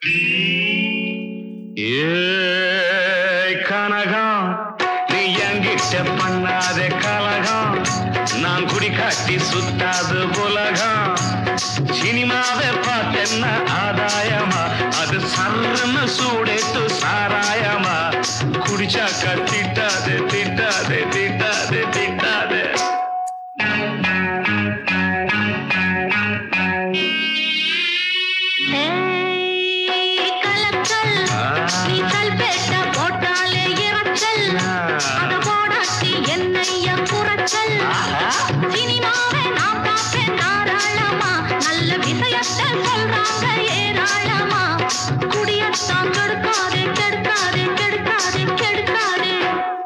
ஏய் கனகம் நீ என்கிட்ட பண்ணாத கலகம் நான் குடி காட்டி சுத்தாது உலகம் சினிமாவை பார்த்தென்ன ஆதாயமா அது சர்ன்னு சூடேத்து சாராயமா குடிச்சாக்கா திட்டாதே திட்டாதே திட்டாதே திட்டாதே ஏய், கலக்கல் ஆ. நீ கல்பேட்ட போட்டாலே இறச்சல் அத போடாட்டி என்னைய குறைச்சல் ஆஹா. சினிமாவை நான் பார்ப்பேன் தாராளமா நல்ல விஷயத்தை சொல்றாங்க ஏராளமா குடியத்தான் கெடுக்காதே கெடுக்காதே கெடுக்காதே கெடுக்காதே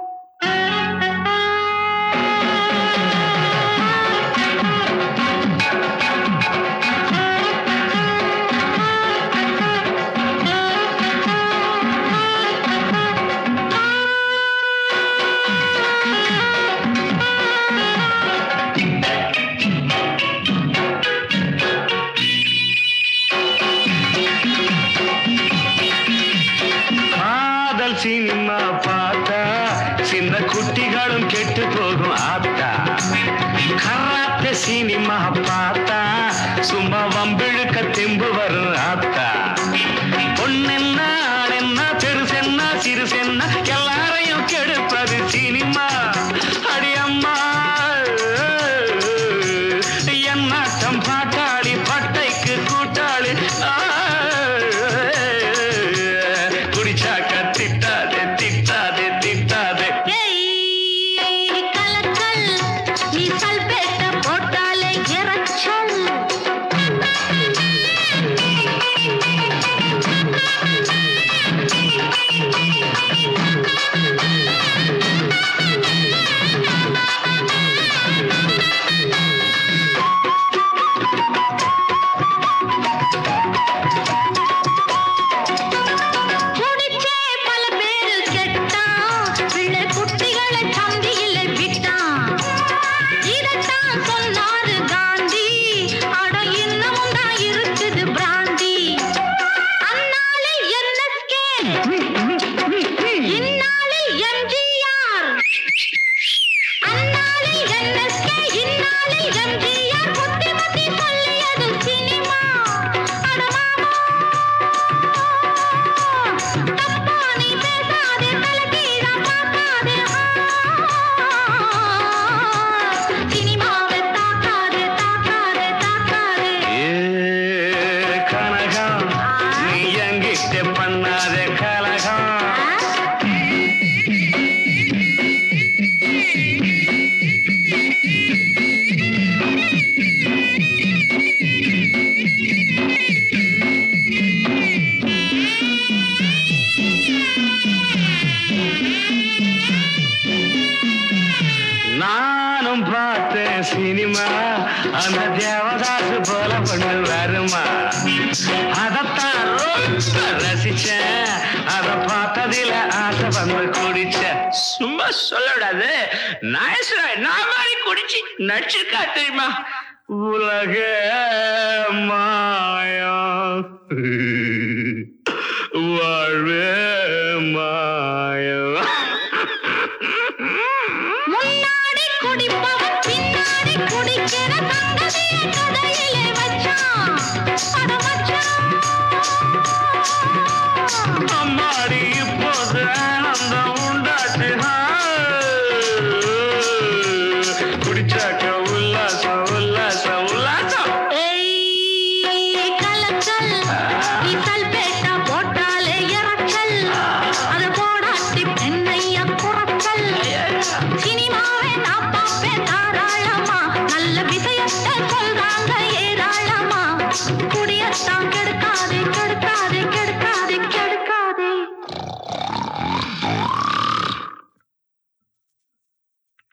காதல் சினிமா பார்த்தா சின்ன குட்டிகளும் கெட்டு போகும் ஆத்தா கராத்தே சினிமா பார்த்தா சும்மா வம்பிழுக்க தெம்பு வரும் ஆத்தா பொண்ணென்ன ஆளென்ன பெருசென்ன சிறுசென்ன எல்லாரையும் கெடுப்பது சினிமா அடியம்மா என்னாட்டம் பாட்டாளி பட்டைக்கு கூட்டாளி ஆ, குடிச்சாக்க திட்டாதே திட்டாதே திட்டாதே ஏய், கலக்கல் நீ கல்பேட்ட போட்டாலே இறச்சல் குடிச்சே பல பேரு கெட்டான் பிள்ளை குட்டிகளை சந்தியில விட்டான் இதத்தான் சொன்னாரு காந்தி அட இன்னமும் தான் இருக்குது பிராந்தி அந்நாளே என்எஸ்கே இந்நாளில் எம்ஜிஆர் அந்நாளில் என்எஸ்கே இந்நாளில் எம்ஜிஆர் புத்தி புத்தி சொல்லியது சினிமா அட மாமா தப்பா நீ பேசாதே தலைகீழா பார்க்காதே சினிமாவை தாக்காதே தாக்காதே தாக்காதே ஏ கனகம் நீ என்கிட்ட பண்ணாத கலகம் நானும் பார்த்தேன் சினிமா அந்த தேவதாசு போல பொண்ணு வருமா அதத்தான் ரொம்ப ரசிச்சேன் அத பார்த்ததில ஆசை வந்து குடிச்சேன் சும்மா சொல்லக்கூடாது நாயசராய் நான் மாதிரி குடிச்சு நடிச்சிருக்கா தெரியுமா உலக மாயம் வாழ்வே மாயம் முன்னாடி குடிப்பவன் பின்னாடி குடிக்கிற சங்கதிய கதையிலே வச்சான் அட மச்சான் அம்மாடி இப்போது ஆனந்தம் உண்டாச்சு ஆ. குடிச்சாக்க உல்லாசம் உல்லாசம் உல்லாசம் ஏய் கலக்கல் நீ கல்பேட்டா போட்டாலே இறச்சல் அத போடாட்டி பெண்ணைய குறச்சல் சினிமாவை நான் பார்ப்பேன் தாராளமா நல்ல விஷயத்தை சொல்றாங்க ஏராளமா குடியத்தான்